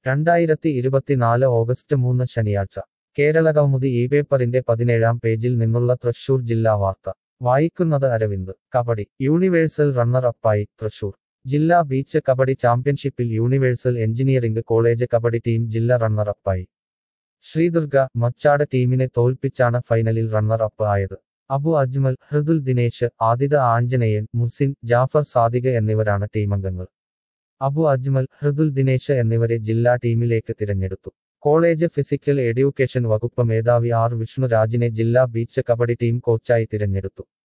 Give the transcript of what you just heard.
രണ്ടായിരത്തി ഇരുപത്തിനാല് ഓഗസ്റ്റ് മൂന്ന് ശനിയാഴ്ച കേരള കൗമുദി ഈ പേപ്പറിന്റെ പതിനേഴാം പേജിൽ നിന്നുള്ള തൃശൂർ ജില്ലാ വാർത്ത വായിക്കുന്നത് അരവിന്ദ് കബഡി യൂണിവേഴ്സൽ റണ്ണർ അപ്പായി തൃശൂർ ജില്ലാ ബീച്ച് കബഡി ചാമ്പ്യൻഷിപ്പിൽ universal engineering college kabaddi team ജില്ല റണ്ണർ അപ്പായി ശ്രീദുർഗ മച്ചാട് ടീമിനെ തോൽപ്പിച്ചാണ് ഫൈനലിൽ റണ്ണർ അപ്പ് ആയത് അബു അജ്മൽ ഹൃദുൽ ദിനേശ് ആദിത ആഞ്ജനേയൻ മുസിൻ ജാഫർ സാദിക എന്നിവരാണ് ടീമംഗങ്ങൾ അബു അജ്മൽ ഹൃദുൽ ദിനേശ് എന്നിവരെ ജില്ലാ ടീമിലേക്ക് തിരഞ്ഞെടുത്തു കോളേജ് ഫിസിക്കൽ എഡ്യൂക്കേഷൻ വകുപ്പ് മേധാവി ആർ വിഷ്ണുരാജിനെ ജില്ലാ ബീച്ച് കബഡി ടീം കോച്ചായി തിരഞ്ഞെടുത്തു